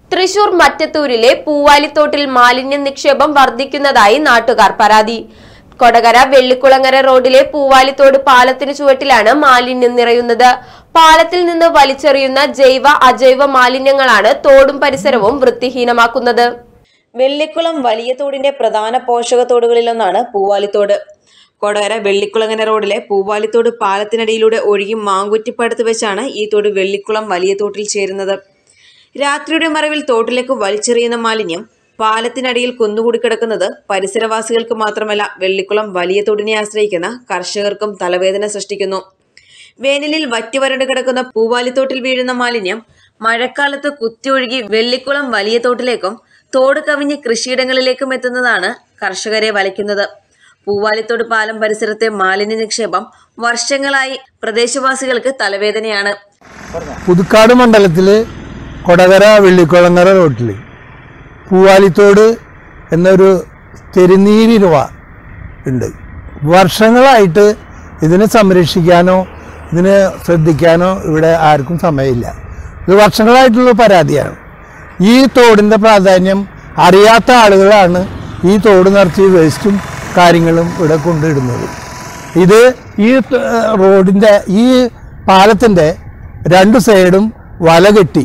തൃശൂർ മറ്റത്തൂരിലെ പൂവാലിത്തോട്ടിൽ മാലിന്യ നിക്ഷേപം വർദ്ധിക്കുന്നതായി നാട്ടുകാർ പരാതി കൊടകര വെള്ളിക്കുളങ്ങര റോഡിലെ പൂവാലിത്തോട് പാലത്തിനു ചുവട്ടിലാണ് മാലിന്യം നിറയുന്നത് പാലത്തിൽ നിന്ന് വലിച്ചെറിയുന്ന ജൈവ അജൈവ മാലിന്യങ്ങളാണ് തോടും പരിസരവും വൃത്തിഹീനമാക്കുന്നത് വെള്ളിക്കുളം വലിയ തോടിന്റെ പ്രധാന പോഷക തോടുകളിലൊന്നാണ് പൂവാലിത്തോട് കൊടകര വെള്ളിക്കുളങ്ങര റോഡിലെ പൂവാലിത്തോട് പാലത്തിനടിയിലൂടെ ഒഴുകി മാങ്കുറ്റിപ്പടുത്ത് വെച്ചാണ് ഈ തോട് വെള്ളിക്കുളം വലിയ തോട്ടിൽ ചേരുന്നത് രാത്രിയുടെ മറവിൽ തോട്ടിലേക്ക് വലിച്ചെറിയുന്ന മാലിന്യം പാലത്തിനടിയിൽ കുന്നുകൂടി കിടക്കുന്നത് പരിസരവാസികൾക്ക് മാത്രമല്ല വെള്ളിക്കുളം വലിയ തോടിനെ ആശ്രയിക്കുന്ന കർഷകർക്കും തലവേദന സൃഷ്ടിക്കുന്നു വേനലിൽ വറ്റിവരണ്ട് കിടക്കുന്ന പൂവാലിത്തോട്ടിൽ വീഴുന്ന മാലിന്യം മഴക്കാലത്ത് കുത്തിയൊഴുകി വെള്ളിക്കുളം വലിയ തോട്ടിലേക്കും തോട് കവിഞ്ഞ് കൃഷിയിടങ്ങളിലേക്കും എത്തുന്നതാണ് കർഷകരെ വലയ്ക്കുന്നത് പൂവാലിത്തോട് പാലം പരിസരത്തെ മാലിന്യ നിക്ഷേപം വർഷങ്ങളായി പ്രദേശവാസികൾക്ക് തലവേദനയാണ് പുതുക്കാട് മണ്ഡലത്തിൽ കൊടകര വെള്ളിക്കുളങ്ങര റോട്ടിൽ പൂവാലിത്തോട് എന്നൊരു തെരുനീരുവ ഉണ്ട് വർഷങ്ങളായിട്ട് ഇതിനെ സംരക്ഷിക്കാനോ ഇതിനെ ശ്രദ്ധിക്കാനോ ഇവിടെ ആർക്കും സമയമില്ല ഇത് വർഷങ്ങളായിട്ടുള്ള പരാതിയാണ് ഈ തോടിൻ്റെ പ്രാധാന്യം അറിയാത്ത ആളുകളാണ് ഈ തോട് നിറച്ച് വേസ്റ്റും കാര്യങ്ങളും ഇവിടെ കൊണ്ടിടുന്നത് ഇത് ഈ ത- റോഡിൻ്റെ ഈ പാലത്തിൻ്റെ രണ്ട് സൈഡും വല കെട്ടി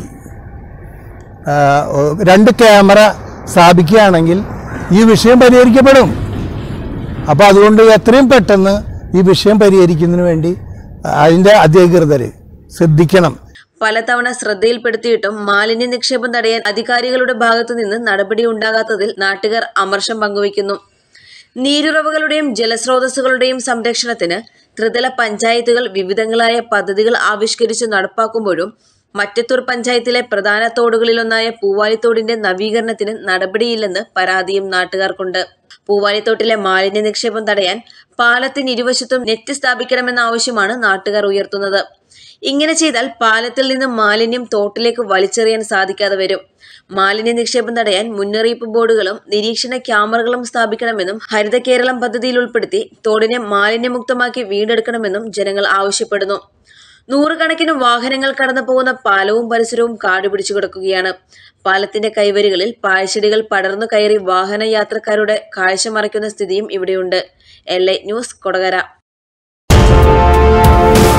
ആ, രണ്ട് ക്യാമറ സ്ഥാപിക്കുകയാണെങ്കിൽ ഈ വിഷയം പരിഹരിക്കപ്പെടും അപ്പോൾ അതുകൊണ്ട് എത്രയും പെട്ടെന്ന് ഈ വിഷയം പരിഹരിക്കുന്നതിന് വേണ്ടി അതിൻ്റെ അധികൃതർ ശ്രദ്ധിക്കണം പലതവണ ശ്രദ്ധയിൽപ്പെടുത്തിയിട്ടും മാലിന്യ നിക്ഷേപം തടയാൻ അധികാരികളുടെ ഭാഗത്തു നിന്ന് നടപടി ഉണ്ടാകാത്തതിൽ നാട്ടുകാർ അമർഷം പങ്കുവയ്ക്കുന്നു നീരുറവുകളുടെയും ജലസ്രോതസ്സുകളുടെയും സംരക്ഷണത്തിന് ത്രിതല പഞ്ചായത്തുകൾ വിവിധങ്ങളായ പദ്ധതികൾ ആവിഷ്കരിച്ച് നടപ്പാക്കുമ്പോഴും മറ്റത്തൂർ പഞ്ചായത്തിലെ പ്രധാന തോടുകളിലൊന്നായ പൂവാലിത്തോടിന്റെ നവീകരണത്തിന് നടപടിയില്ലെന്ന് പരാതിയും നാട്ടുകാർക്കുണ്ട് പൂവാലിത്തോട്ടിലെ മാലിന്യ നിക്ഷേപം തടയാൻ പാലത്തിന് ഇരുവശത്തും നെറ്റ് സ്ഥാപിക്കണമെന്ന ആവശ്യമാണ് നാട്ടുകാർ ഉയർത്തുന്നത് ഇങ്ങനെ ചെയ്താൽ പാലത്തിൽ നിന്ന് മാലിന്യം തോട്ടിലേക്ക് വലിച്ചെറിയാൻ സാധിക്കാതെ വരും മാലിന്യ നിക്ഷേപം തടയാൻ മുന്നറിയിപ്പ് ബോർഡുകളും നിരീക്ഷണ ക്യാമറകളും സ്ഥാപിക്കണമെന്നും ഹരിത കേരളം പദ്ധതിയിൽ ഉൾപ്പെടുത്തി തോടിനെ മാലിന്യമുക്തമാക്കി വീണ്ടെടുക്കണമെന്നും ജനങ്ങൾ ആവശ്യപ്പെടുന്നു നൂറുകണക്കിന് വാഹനങ്ങൾ കടന്നു പോകുന്ന പാലവും പരിസരവും കാടുപിടിച്ചു കിടക്കുകയാണ് പാലത്തിന്റെ കൈവരികളിൽ പാഴ്ചെടികൾ പടർന്നു കയറി വാഹന യാത്രക്കാരുടെ കാഴ്ച മറയ്ക്കുന്ന സ്ഥിതിയും ഇവിടെയുണ്ട് എൽ ന്യൂസ് കൊടകര